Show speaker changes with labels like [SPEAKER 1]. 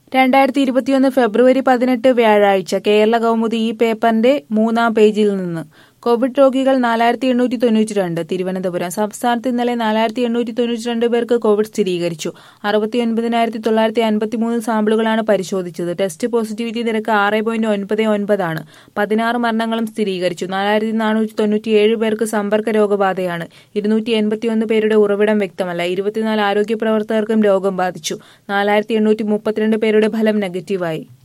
[SPEAKER 1] രണ്ടായിരത്തി ഇരുപത്തിയൊന്ന് ഫെബ്രുവരി പതിനെട്ട് വ്യാഴാഴ്ച കേരള കൗമുദി ഈ പേപ്പറിന്റെ മൂന്നാം പേജിൽ നിന്ന് കോവിഡ് രോഗികൾ നാലായിരത്തി എണ്ണൂറ്റി തൊണ്ണൂറ്റി രണ്ട് തിരുവനന്തപുരം സംസ്ഥാനത്ത് ഇന്നലെ നാലായിരത്തി എണ്ണൂറ്റി തൊണ്ണൂറ്റി രണ്ട് പേർക്ക് കോവിഡ് സ്ഥിരീകരിച്ചു അറുപത്തി ഒൻപതിനായിരത്തി തൊള്ളായിരത്തി അൻപത്തി മൂന്ന് സാമ്പിളുകളാണ് പരിശോധിച്ചത് ടെസ്റ്റ് പോസിറ്റിവിറ്റി നിരക്ക് ആറ് പോയിന്റ് ഒൻപത് ഒൻപതാണ് പതിനാറ് മരണങ്ങളും സ്ഥിരീകരിച്ചു നാലായിരത്തി നാനൂറ്റി തൊണ്ണൂറ്റി ഏഴ് പേർക്ക് സമ്പർക്ക രോഗബാധയാണ് ഇരുന്നൂറ്റി എൺപത്തിയൊന്ന് പേരുടെ ഉറവിടം വ്യക്തമല്ല ഇരുപത്തിനാല് ആരോഗ്യ പ്രവർത്തകർക്കും രോഗം ബാധിച്ചു നാലായിരത്തി എണ്ണൂറ്റി മുപ്പത്തിരണ്ട് പേരുടെ ഫലം നെഗറ്റീവായി